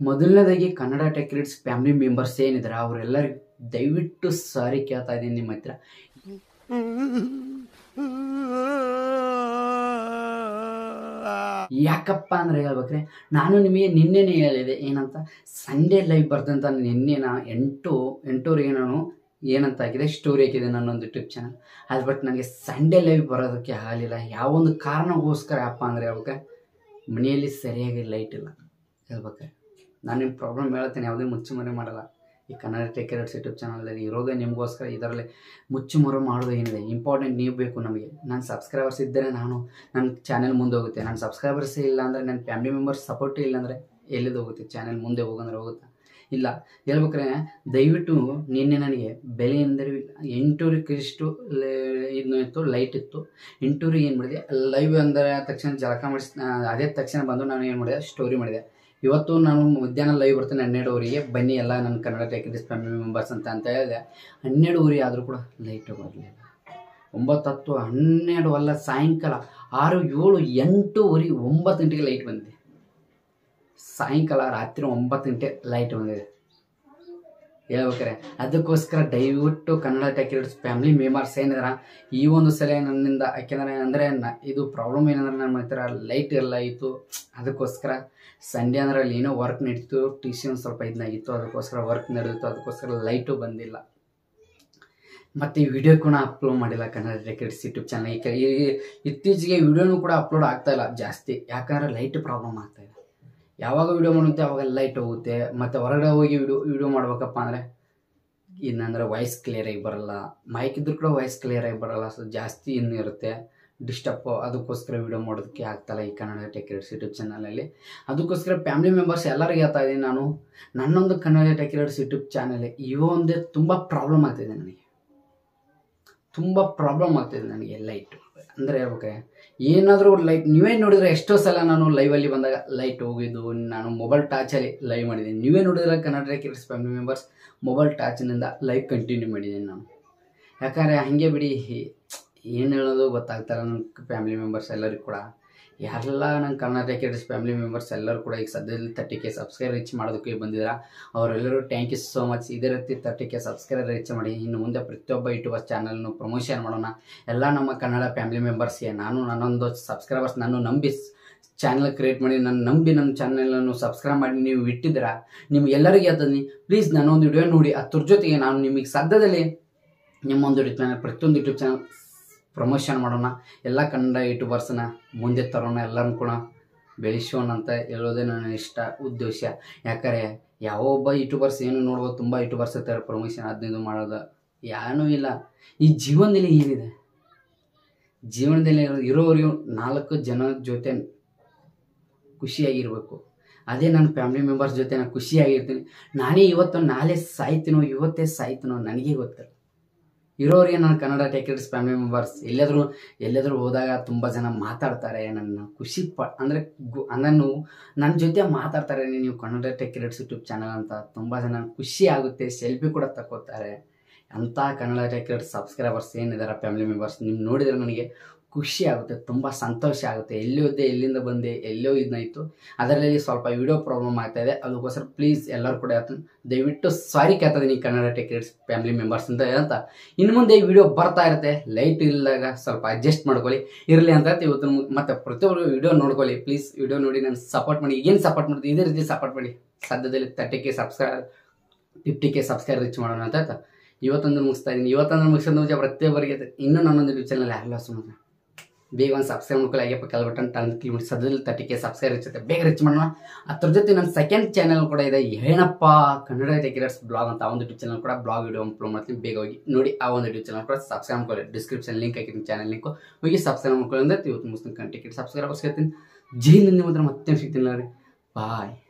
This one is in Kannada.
ಮೊದಲನೇದಾಗಿ ಕನ್ನಡ ಟೆಕ್ರಿಟ್ಸ್ ಫ್ಯಾಮಿಲಿ ಮೆಂಬರ್ಸ್ ಏನಿದ್ದಾರೆ ಅವರೆಲ್ಲರಿಗೂ ದಯವಿಟ್ಟು ಸಾರಿ ಕೇಳ್ತಾ ಇದ್ದೀನಿ ನಿಮ್ಮ ಹತ್ರ ಯಾಕಪ್ಪ ಅಂದ್ರೆ ಹೇಳ್ಬೇಕ್ರೆ ನಾನು ನಿಮಗೆ ನಿನ್ನೆನೇ ಹೇಳಿದೆ ಏನಂತ ಸಂಡೇ ಲೈವ್ ಬರ್ದಂತ ನಿನ್ನೆ ನಾ ಎಂಟು ಎಂಟೂವರೆಗೆ ನಾನು ಏನಂತ ಹಾಕಿದೆ ಸ್ಟೋರಿ ಹಾಕಿದೆ ನನ್ನೊಂದು ಯೂಟ್ಯೂಬ್ ಚಾನಲ್ ಅದು ಬಟ್ ನನಗೆ ಸಂಡೇ ಲೈವ್ ಬರೋದಕ್ಕೆ ಆಗಲಿಲ್ಲ ಯಾವೊಂದು ಕಾರಣಕ್ಕೋಸ್ಕರ ಅಪ್ಪ ಅಂದರೆ ಹೇಳ್ಬೇಕು ಮನೆಯಲ್ಲಿ ಸರಿಯಾಗಿ ಲೈಟ್ ಇಲ್ಲ ಹೇಳ್ಬೇಕು ನಾನು ನಿಮ್ಮ ಪ್ರಾಬ್ಲಮ್ ಹೇಳ್ತೇನೆ ಯಾವುದೇ ಮುಚ್ಚುಮರೆ ಮಾಡಲ್ಲ ಈ ಕನ್ನಡ ಟೇಕರ್ಸ್ ಯೂಟ್ಯೂಬ್ ಚಾನಲಲ್ಲಿ ಇರೋದೇ ನಿಮಗೋಸ್ಕರ ಇದರಲ್ಲಿ ಮುಚ್ಚುಮರೆ ಮಾಡೋದು ಏನಿದೆ ಇಂಪಾರ್ಟೆಂಟ್ ನೀವು ಬೇಕು ನಮಗೆ ನನ್ನ ಸಬ್ಸ್ಕ್ರೈಬರ್ಸ್ ಇದ್ದರೆ ನಾನು ನನ್ನ ಚಾನೆಲ್ ಮುಂದೆ ಹೋಗುತ್ತೆ ನನ್ನ ಸಬ್ಸ್ಕ್ರೈಬರ್ಸ್ ಇಲ್ಲ ಅಂದರೆ ನನ್ನ ಫ್ಯಾಮಿಲಿ ಮೆಂಬರ್ಸ್ ಸಪೋರ್ಟ್ ಇಲ್ಲ ಅಂದರೆ ಎಲ್ಲಿದು ಹೋಗುತ್ತೆ ಚಾನೆಲ್ ಮುಂದೆ ಹೋಗಂದ್ರೆ ಹೋಗುತ್ತಾ ಇಲ್ಲ ಹೇಳ್ಬೇಕ್ರೆ ದಯವಿಟ್ಟು ನಿನ್ನೆ ನನಗೆ ಬೆಲೆ ಎಂದರೆ ಎಂಟೂರಿಗೆ ಇಷ್ಟು ಇದು ಇತ್ತು ಲೈಟ್ ಇತ್ತು ಎಂಟೂರಿಗೆ ಏನು ಮಾಡಿದೆ ಲೈವ್ ಅಂದರೆ ತಕ್ಷಣ ಜಳಕ ಮಾಡಿಸ್ ಅದೇ ತಕ್ಷಣ ಬಂದು ನಾನು ಏನು ಮಾಡಿದೆ ಸ್ಟೋರಿ ಮಾಡಿದೆ ಇವತ್ತು ನಾನು ಮಧ್ಯಾಹ್ನ ಲೈವ್ ಬರ್ತೇನೆ ಹನ್ನೆರಡುವರೆಗೆ ಬನ್ನಿ ಎಲ್ಲ ನನ್ನ ಕನ್ನಡ ಟೆಕ್ನಿಕ್ಸ್ ಫ್ಯಾಮಿಲಿ ಮೆಂಬರ್ಸ್ ಅಂತ ಅಂತ ಹೇಳಿದೆ ಹನ್ನೆರಡುವರೆ ಆದರೂ ಕೂಡ ಲೈಟ್ ಬರಲಿಲ್ಲ ಒಂಬತ್ತು ಹತ್ತು ಹನ್ನೆರಡು ಅಲ್ಲ ಸಾಯಂಕಾಲ ಆರು ಏಳು ಎಂಟೂವರೆ ಒಂಬತ್ತು ಗಂಟೆಗೆ ಲೈಟ್ ಬಂದಿದೆ ಸಾಯಂಕಾಲ ರಾತ್ರಿ ಒಂಬತ್ತು ಗಂಟೆ ಲೈಟ್ ಬಂದಿದೆ ಹೇಳ್ಬೇಕಾರೆ ಅದಕ್ಕೋಸ್ಕರ ದಯವಿಟ್ಟು ಕನ್ನಡ ಟೆಕ್ನಿಕ್ಸ್ ಫ್ಯಾಮಿಲಿ ಮೆಂಬರ್ಸ್ ಏನಿದಾರ ಈ ಒಂದು ಸಲ ನನ್ನಿಂದ ಯಾಕೆಂದರೆ ಅಂದರೆ ನ ಇದು ಪ್ರಾಬ್ಲಮ್ ಏನಂದ್ರೆ ನಮ್ಮ ಹತ್ರ ಲೈಟ್ ಎಲ್ಲ ಇತ್ತು ಅದಕ್ಕೋಸ್ಕರ ಸಂಡೇ ಅಂದ್ರೆ ಅಲ್ಲಿ ಏನೋ ವರ್ಕ್ ನಡೀತು ಟಿ ಸಿ ಒಂದು ಸ್ವಲ್ಪ ಇದನ್ನಾಗಿತ್ತು ಅದಕ್ಕೋಸ್ಕರ ವರ್ಕ್ ನಡೆದಿತ್ತು ಅದಕ್ಕೋಸ್ಕರ ಲೈಟು ಬಂದಿಲ್ಲ ಮತ್ತು ಈ ವಿಡಿಯೋ ಕೂಡ ಅಪ್ಲೋಡ್ ಮಾಡಿಲ್ಲ ಕನ್ನಡ ಟೆಕ್ನಿಕ್ಸ್ ಯೂಟ್ಯೂಬ್ ಚಾನಲ್ ಈ ಇತ್ತೀಚೆಗೆ ವಿಡಿಯೋನು ಕೂಡ ಅಪ್ಲೋಡ್ ಆಗ್ತಾ ಇಲ್ಲ ಜಾಸ್ತಿ ಯಾಕಂದ್ರೆ ಲೈಟ್ ಪ್ರಾಬ್ಲಮ್ ಆಗ್ತಾ ಇದೆ ಯಾವಾಗ ವಿಡಿಯೋ ಮಾಡುತ್ತೆ ಅವಾಗ ಲೈಟ್ ಹೋಗುತ್ತೆ ಮತ್ತು ಹೊರಗಡೆ ಹೋಗಿ ವಿಡಿಯೋ ವಿಡಿಯೋ ಮಾಡ್ಬೇಕಪ್ಪ ಅಂದರೆ ಇನ್ನಂದ್ರೆ ವಾಯ್ಸ್ ಕ್ಲಿಯರಾಗಿ ಬರಲ್ಲ ಮೈಕ್ ಇದ್ರೂ ಕೂಡ ವಾಯ್ಸ್ ಕ್ಲಿಯರಾಗಿ ಬರಲ್ಲ ಸೊ ಜಾಸ್ತಿ ಇನ್ನು ಇರುತ್ತೆ ಡಿಸ್ಟರ್ಬ್ ಅದಕ್ಕೋಸ್ಕರ ವಿಡಿಯೋ ಮಾಡೋದಕ್ಕೆ ಆಗ್ತಾಯಿಲ್ಲ ಈ ಕನ್ನಡ ಟೆಕ್ರೇಟ್ಸ್ ಯೂಟ್ಯೂಬ್ ಚಾನಲಲ್ಲಿ ಅದಕ್ಕೋಸ್ಕರ ಫ್ಯಾಮಿಲಿ ಮೆಂಬರ್ಸ್ ಎಲ್ಲರಿಗೆ ಹೇಳ್ತಾ ಇದ್ದೀನಿ ನಾನು ನನ್ನೊಂದು ಕನ್ನಡ ಟೆಕ್ರೇಟ್ಸ್ ಯೂಟ್ಯೂಬ್ ಚಾನಲ್ ಇವ ಒಂದೇ ತುಂಬ ಪ್ರಾಬ್ಲಮ್ ಆಗ್ತಿದೆ ನನಗೆ ತುಂಬ ಪ್ರಾಬ್ಲಮ್ ಆಗ್ತಿದೆ ನನಗೆ ಲೈಟ್ ಅಂದರೆ ಹೇಳ್ಬೇಕೆ ಏನಾದರೂ ಲೈಟ್ ನೀವೇ ನೋಡಿದ್ರೆ ಎಷ್ಟೋ ಸಲ ನಾನು ಲೈವಲ್ಲಿ ಬಂದಾಗ ಲೈಟ್ ಹೋಗಿದ್ದು ನಾನು ಮೊಬೈಲ್ ಟಾಚಲ್ಲಿ ಲೈವ್ ಮಾಡಿದ್ದೀನಿ ನೀವೇ ನೋಡಿದ್ರೆ ಕನ್ನಡ ಟೆಕ್ರೇಟ್ಸ್ ಫ್ಯಾಮಿಲಿ ಮೆಂಬರ್ಸ್ ಮೊಬೈಲ್ ಟಾಚಿನಿಂದ ಲೈವ್ ಕಂಟಿನ್ಯೂ ಮಾಡಿದ್ದೀನಿ ನಾನು ಯಾಕಂದರೆ ಹಾಗೆ ಬಿಡಿ ಏನು ಹೇಳೋದು ಗೊತ್ತಾಗ್ತಾರ ನನ್ನ ಫ್ಯಾಮಿಲಿ ಮೆಂಬರ್ಸ್ ಎಲ್ಲರಿಗೂ ಕೂಡ ಯಾರೆಲ್ಲ ನನ್ನ ಕನ್ನಡ ಟೆಕ್ರೇಟ್ಸ್ ಫ್ಯಾಮಿಲಿ ಮೆಂಬರ್ಸ್ ಎಲ್ಲರೂ ಕೂಡ ಈಗ ಸದ್ಯದಲ್ಲಿ ತರ್ಟಿ ಕೆ ಸಬ್ಸ್ಕ್ರೈಬ್ ರೀಚ್ ಮಾಡೋದಕ್ಕೆ ಬಂದಿದ್ದೀರ ಅವರೆಲ್ಲರೂ ಥ್ಯಾಂಕ್ ಯು ಸೋ ಮಚ್ ಇದೇ ರೀತಿ ತರ್ಟಿ ಕೆ ಸಬ್ಸ್ಕ್ರೈಬ್ ರೀಚ್ ಮಾಡಿ ಇನ್ನು ಮುಂದೆ ಪ್ರತಿಯೊಬ್ಬ ಯೂಟ್ಯೂಬರ್ ಚಾನಲ್ನು ಪ್ರಮೋಷನ್ ಮಾಡೋಣ ಎಲ್ಲ ನಮ್ಮ ಕನ್ನಡ ಫ್ಯಾಮಿಲಿ ಮೆಂಬರ್ಸ್ಗೆ ನಾನು ನನ್ನೊಂದು ಸಬ್ಸ್ಕ್ರೈಬರ್ಸ್ ನಾನು ನಂಬಿ ಚಾನಲ್ ಕ್ರಿಯೇಟ್ ಮಾಡಿ ನಾನು ನಂಬಿ ನನ್ನ ಚಾನಲನ್ನು ಸಬ್ಸ್ಕ್ರೈಬ್ ಮಾಡಿ ನೀವು ಇಟ್ಟಿದ್ದೀರಾ ನಿಮ್ಗೆ ಎಲ್ಲರಿಗೆ ಹೇಳ್ತೀನಿ ಪ್ಲೀಸ್ ನನ್ನೊಂದು ವಿಡಿಯೋ ನೋಡಿ ಅದ್ರ ಜೊತೆಗೆ ನಾನು ನಿಮಗೆ ಸದ್ಯದಲ್ಲಿ ನಿಮ್ಮೊಂದು ಯೂಟ್ಯೂಬ್ ಚಾನಲ್ ಪ್ರತಿಯೊಂದು ಯೂಟ್ಯೂಬ್ ಚಾನಲ್ ಪ್ರಮೋಷನ್ ಮಾಡೋಣ ಎಲ್ಲ ಕನ್ನಡ ಯೂಟ್ಯೂಬರ್ಸ್ನ ಮುಂದೆ ತರೋಣ ಎಲ್ಲರನ್ನು ಕೂಡ ಬೆಳೆಸೋಣ ಅಂತ ಹೇಳೋದೇ ನನ್ನ ಇಷ್ಟ ಉದ್ದೇಶ ಯಾಕಂದರೆ ಯಾವೊಬ್ಬ ಯೂಟ್ಯೂಬರ್ಸ್ ಏನು ನೋಡ್ಬೋದು ತುಂಬ ಯೂಟ್ಯೂಬರ್ಸ್ ಇರ್ತಾರೆ ಪ್ರಮೋಷನ್ ಹದಿನೈದು ಮಾಡೋದು ಏನೂ ಇಲ್ಲ ಈ ಜೀವನದಲ್ಲಿ ಏನಿದೆ ಜೀವನದಲ್ಲಿ ಇರೋರಿಗೆ ನಾಲ್ಕು ಜನ ಜೊತೆ ಖುಷಿಯಾಗಿರ್ಬೇಕು ಅದೇ ನನ್ನ ಫ್ಯಾಮಿಲಿ ಮೆಂಬರ್ಸ್ ಜೊತೆ ನಾನು ಖುಷಿಯಾಗಿರ್ತೀನಿ ನಾನೇ ಇವತ್ತು ನಾಳೆ ಸಾಯ್ತೀನೋ ಇವತ್ತೇ ಸಾಯ್ತೀನೋ ನನಗೆ ಗೊತ್ತಿಲ್ಲ ಇರೋರಿಗೆ ನನ್ನ ಕನ್ನಡ ಟೆಕ್ರಿಟ್ಸ್ ಫ್ಯಾಮಿಲಿ ಮೆಂಬರ್ಸ್ ಎಲ್ಲಾದರೂ ಎಲ್ಲಾದರೂ ಹೋದಾಗ ತುಂಬ ಜನ ಮಾತಾಡ್ತಾರೆ ನನ್ನ ಖುಷಿ ಪ ಅಂದರೆ ಗು ನನ್ನನ್ನು ನನ್ನ ಜೊತೆ ಮಾತಾಡ್ತಾರೆ ನೀವು ಕನ್ನಡ ಟೆಕ್ರಿಟ್ಸ್ ಯೂಟ್ಯೂಬ್ ಚಾನಲ್ ಅಂತ ತುಂಬ ಜನ ಖುಷಿ ಆಗುತ್ತೆ ಸೆಲ್ಫಿ ಕೂಡ ತಗೋತಾರೆ ಅಂಥ ಕನ್ನಡ ಟೆಕ್ರಿಟ್ಸ್ ಸಬ್ಸ್ಕ್ರೈಬರ್ಸ್ ಏನಿದ್ದಾರೆ ಫ್ಯಾಮಿಲಿ ಮೆಂಬರ್ಸ್ ನೀವು ನೋಡಿದರೆ ನನಗೆ ಖುಷಿ ಆಗುತ್ತೆ ತುಂಬ ಸಂತೋಷ ಆಗುತ್ತೆ ಎಲ್ಲಿ ಹೋದೆ ಎಲ್ಲಿಂದ ಬಂದೆ ಎಲ್ಲೋ ಇದನ್ನಾಯಿತು ಅದರಲ್ಲಿ ಸ್ವಲ್ಪ ವಿಡಿಯೋ ಪ್ರಾಬ್ಲಮ್ ಆಗ್ತಾ ಇದೆ ಅದಕ್ಕೋಸ್ಕರ ಪ್ಲೀಸ್ ಎಲ್ಲರೂ ಕೂಡ ಹೇಳ್ತೀನಿ ದಯವಿಟ್ಟು ಸಾರಿ ಕೇಳ್ತಾ ಇದೀನಿ ಕನ್ನಡ ಟೆಕ್ರೇಟ್ಸ್ ಫ್ಯಾಮಿಲಿ ಮೆಂಬರ್ಸ್ ಅಂತ ಹೇಳ್ತಾ ಇನ್ನು ಮುಂದೆ ಈ ವಿಡಿಯೋ ಬರ್ತಾ ಇರುತ್ತೆ ಲೈಟ್ ಇಲ್ಲದಾಗ ಸ್ವಲ್ಪ ಅಡ್ಜಸ್ಟ್ ಮಾಡ್ಕೊಳ್ಳಿ ಇರಲಿ ಅಂತ ಹೇಳ್ತಿ ಇವತ್ತು ನಮ್ಗೆ ಮತ್ತೆ ಪ್ರತಿಯೊಬ್ಬರು ವಿಡಿಯೋ ನೋಡ್ಕೊಳ್ಳಿ ಪ್ಲೀಸ್ ವಿಡಿಯೋ ನೋಡಿ ನಾನು ಸಪೋರ್ಟ್ ಮಾಡಿ ಏನು ಸಪೋರ್ಟ್ ಮಾಡ್ತೀವಿ ಇದೇ ರೀತಿ ಸಪೋರ್ಟ್ ಮಾಡಿ ಸದ್ಯದಲ್ಲಿ thirty K subscribe fifty K subscribe reach ಮಾಡೋಣ ಅಂತ ಆಯ್ತಾ ಇವತ್ತೊಂದು ಮುಗಿಸ್ತಾ ಇದ್ದೀನಿ ಇವತ್ತೊಂದು ಮುಗಿಸೋದು ಪ್ರತಿಯೊಬ್ಬರಿಗೆ ಇನ್ನೂ ನನ್ನೊಂದು ಯೂಟ್ಯೂಬ್ ಚಾನಲ್ ಯಾರೆಲ್ಲ ಸುಮ್ಮನೆ ಬೇಗ ಒಂದು ಸಬ್ಸ್ಕ್ರೈಬ್ ಮಾಡ್ಕೊಳ್ಳಿ ಆಗ್ಯಪ್ಪ ಕೆಲ ಬಟನ್ ಟನ್ ಕಿಲೋಮೀಟರ್ ಸದ್ಯದಲ್ಲಿ ತರ್ಟಿ ಕೆ ಸಬ್ಸ್ಕ್ರೈಬ್ ಇರುತ್ತೆ ಬೇಗ ರೀಚ್ ಮಾಡೋಣ ಅದ್ರ ಜೊತೆ ನನ್ನ ಸೆಕೆಂಡ್ ಚಾನಲ್ ಕೂಡ ಇದೆ ಏನಪ್ಪ ಕನ್ನಡ ಟೆಕ್ರೇಟ್ಸ್ ಬ್ಲಾಗ್ ಅಂತ ಆ ಒಂದು ಯೂಟ್ಯೂಬ್ ಚಾನಲ್ ಕೂಡ ಬ್ಲಾಗ್ ವಿಡಿಯೋ ಅಪ್ಲೋಡ್ ಮಾಡ್ತೀನಿ ಬೇಗ ಹೋಗಿ ನೋಡಿ ಆ ಒಂದು ಯೂಟ್ಯೂಬ್ ಚಾನಲ್ ಕೂಡ ಸಬ್ಸ್ಕ್ರೈಬ್ ಮಾಡ್ಕೊಳ್ಳಿ ಡಿಸ್ಕ್ರಿಪ್ಷನ್ ಲಿಂಕ್ ಹಾಕಿದ್ದೀನಿ ಚಾನಲ್ ಲಿಂಕ್ ಹೋಗಿ ಸಬ್ಸ್ಕ್ರೈಬ್ ಮಾಡ್ಕೊಳ್ಳಿ ಅಂದ್ರೆ ಇವತ್ತು ಮುಸ್ಲಿಂ ಟಿಕೆಟ್ ಸಬ್ಸ್ಕ್ರೈಬ್ ಹೇಳ್ತೀನಿ ಜೈ ನಂದಿ ಮಾತ್ರ ಮತ್ತೆ ಸಿಗ್ತೀನಿ ಬಾಯ್